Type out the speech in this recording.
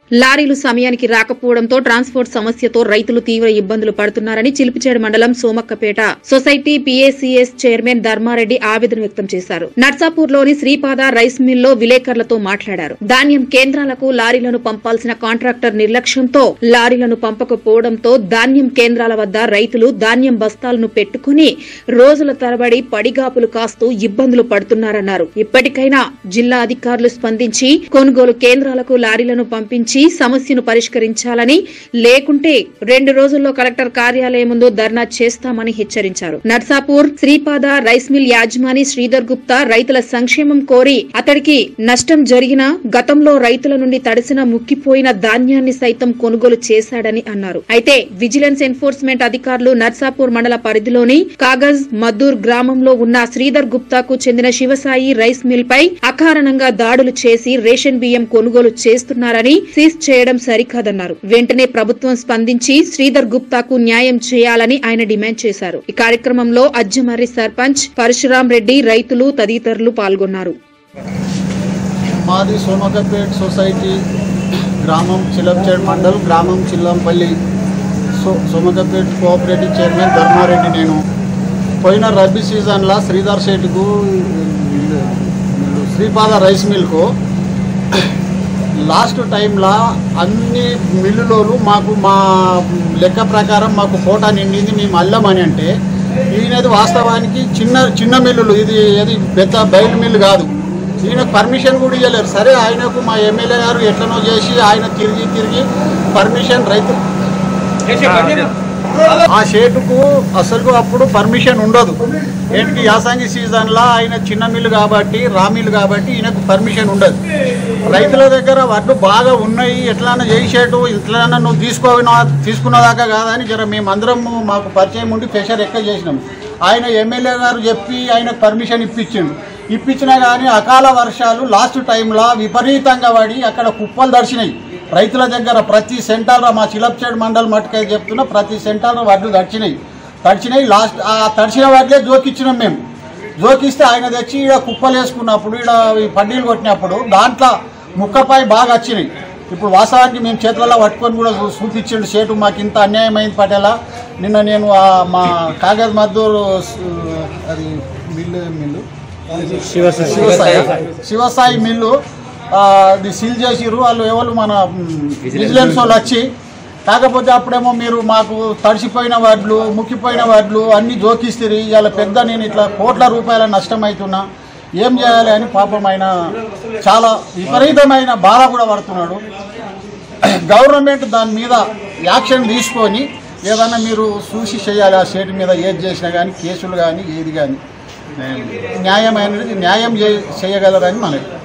లారీలు సమయానికి రాకపోవడంతో ట్రాన్స్పోర్ట్ సమస్యతో రైతులు తీవ్ర ఇబ్బందులు పడుతున్నారని చిలిపిచేడు మండలం Somakkapeta society PACS chairman Dharmareddy ఆవేదన వ్యక్తం చేశారు నర్సాపూర్లోని శ్రీపాద రైస్ మిల్లో విలేకరులతో మాట్లాడారు ధాన్యం కేంద్రాలకు లారీలను పంపాల్సిన కాంట్రాక్టర్ నిర్లక్ష్యంతో లారీలను పంపకపోవడంతో ధాన్యం కేంద్రాల వద్ద రైతులు ధాన్యం బస్తాలను పెట్టుకుని రోజుల తరబడి పడిగాపులు కాస్తూ ఇబ్బందులు పడుతున్నారన్నారు ఇప్పటికైనా జిల్లా అధికారులు స్పందించి కొనుగోలు కేంద్రాలకు లారీలను పంపించి సమస్యను పరిష్కరించాలని లేకుంటే రెండు రోజుల్లో కలెక్టర్ కార్యాలయం ముందు ధర్నా చేస్తామని హెచ్చరించారు నర్సాపూర్ శ్రీపాద రైస్ మిల్ యాజమాని శ్రీధర్ గుప్తా రైతుల సంక్షేమం కోరి అతడికి నష్టం జరిగినా గతంలో రైతుల నుండి తడిసిన ముక్కిపోయిన ధాన్యాన్ని సైతం కొనుగోలు చేశాడని అన్నారు అయితే విజిలెన్స్ ఎన్ఫోర్స్మెంట్ అధికారులు నర్సాపూర్ మండల పరిధిలోని కాగజ్ మద్దూర్ గ్రామంలో ఉన్న శ్రీధర్ గుప్తాకు చెందిన శివసాయి రైస్ మిల్ పై అకారణంగా దాడులు చేసి రేషన్ బియ్యం కొనుగోలు చేస్తున్నారని సీజ్ చేయడం సరికాదన్నారు వెంటనే ప్రభుత్వం స్పందించి శ్రీధర్ గుప్తాకు న్యాయం చేయాలని ఆయన డిమాండ్ చేశారు ఈ కార్యక్రమంలో అజ్జమర్రి సర్పంచ్ పరశురాం రెడ్డి రైతులు తదితరులు పాల్గొన్నారు మాది సోమకపేట్ సొసైటీ గ్రామం చిలంచేడ్ మండల్ గ్రామం చిల్లంపల్లి సో సోమకపేట్ కోఆపరేటివ్ చైర్మన్ ధర్మారెడ్డి నేను పోయిన రబీ సీజన్లో శ్రీధర్ శెట్టికు శ్రీపాద రైస్ మిల్కు లాస్ట్ టైంలో అన్ని మిల్లులోను మాకు మా లెక్క ప్రకారం మాకు కోటా నిండింది మేము అల్లమని అంటే ఈయనది వాస్తవానికి చిన్న చిన్న మిల్లులు ఇది ఏది పెద్ద బయలు మిల్లు కాదు ఈయనకు పర్మిషన్ కూడా ఇవ్వలేరు సరే ఆయనకు మా ఎమ్మెల్యే గారు ఎట్లనో చేసి ఆయన తిరిగి తిరిగి పర్మిషన్ రైతు ఆ షేటుకు అసలు అప్పుడు పర్మిషన్ ఉండదు ఏంటి యాసంగి సీజన్లో ఆయన చిన్న మిల్లు కాబట్టి రా మిల్లు కాబట్టి ఈయనకు పర్మిషన్ ఉండదు రైతుల దగ్గర వడ్లు బాగా ఉన్నాయి ఎట్లన్నా చేసేటు ఇట్లన్నా నువ్వు తీసుకోవినా తీసుకున్నదాకా కాదని జర మేమందరం మాకు పరిచయం ఉండి ప్రెషర్ ఎక్కువ చేసినాం ఆయన ఎమ్మెల్యే గారు చెప్పి ఆయనకు పర్మిషన్ ఇప్పించిండు ఇప్పించినా కానీ అకాల వర్షాలు లాస్ట్ టైంలో విపరీతంగా పడి అక్కడ కుప్పలు దర్శినాయి రైతుల దగ్గర ప్రతి సెంటర్లో మా చిలప్చేడు మండల్ మట్టుకై చెప్తున్నా ప్రతి సెంటర్లో వడ్లు తడిచినాయి తడిచినాయి లాస్ట్ ఆ తడిచిన వడ్లే జోకిచ్చినాం మేము జోకిస్తే ఆయన తెచ్చి ఈడ కుప్పలు వేసుకున్నప్పుడు ఈడ ఈ పడ్డీలు కొట్టినప్పుడు దాంట్లో ముక్కపై బాగా వచ్చినాయి ఇప్పుడు వాస్తవానికి మేము చేతులలో పట్టుకొని కూడా చూ- చూపించిండు సేటు మాకు ఇంత అన్యాయం అయింది పటేలా నిన్న నేను ఆ మా కాగజ్ మద్దూరు స్- అది mill mill Shivasai Shivasai mill ఆ, అది సీల్ చేసిర్రు వాళ్ళు ఎవరు మన మ్, విజిలెన్స్ వాళ్ళు వచ్చి కాకపోతే అప్పుడేమో మీరు మాకు తడిసిపోయిన వడ్లు ముక్కిపోయిన వడ్లు అన్ని జోకిస్తారు ఇవాళ పెద్ద నేను ఇట్లా కోట్ల రూపాయల నష్టం అవుతున్నా ఏం చేయాలి అని పాపం ఆయన చాలా విపరీతమైన బాధ కూడా పడుతున్నాడు గవర్నమెంట్ దాని మీద యాక్షన్ తీసుకొని ఏదైనా మీరు చూసి చేయాలి ఆ స్టేట్ మీద ఏది చేసినా కానీ కేసులు కానీ ఏది కానీ న్యాయమైనది న్యాయం చే- చేయగలరని మనకి